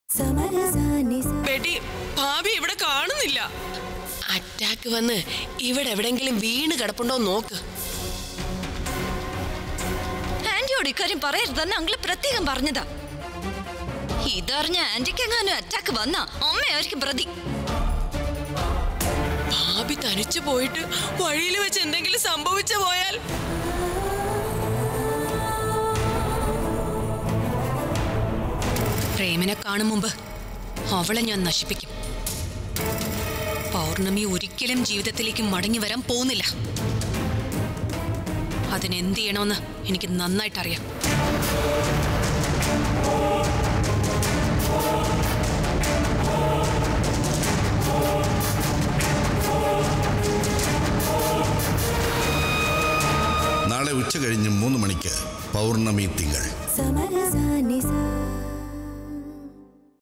ബെട്ടി ഭാവി ഇവിടെ കാണുന്നില്ല അറ്റാക്ക് വന്ന് ഇവിടെ എവിടെങ്കിലും വീണ് കിടപ്പുണ്ടോ നോക്ക് ആന്റിയോട് ഇക്കാര്യം പറയരുതെന്ന് അങ്കിള് പ്രത്യേകം പറഞ്ഞതാ ഇതറിഞ്ഞ ആന്റിക്ക് എങ്ങാനും അറ്റാക്ക് വന്ന അമ്മയായിരിക്കും പ്രതി ഭാവി തനിച്ചു പോയിട്ട് വഴിയിൽ വെച്ച് എന്തെങ്കിലും സംഭവിച്ചു പോയാൽ പ്രേമനെ കാണും മുമ്പ് അവളെ ഞാൻ നശിപ്പിക്കും പൗർണമി ഒരിക്കലും ജീവിതത്തിലേക്ക് മടങ്ങി വരാൻ പോകുന്നില്ല അതിനെന്ത് ചെയ്യണമെന്ന് എനിക്ക് നന്നായിട്ടറിയാം നാളെ ഉച്ച കഴിഞ്ഞ് മൂന്ന് മണിക്ക് പൗർണമി തിങ്കൾ സമര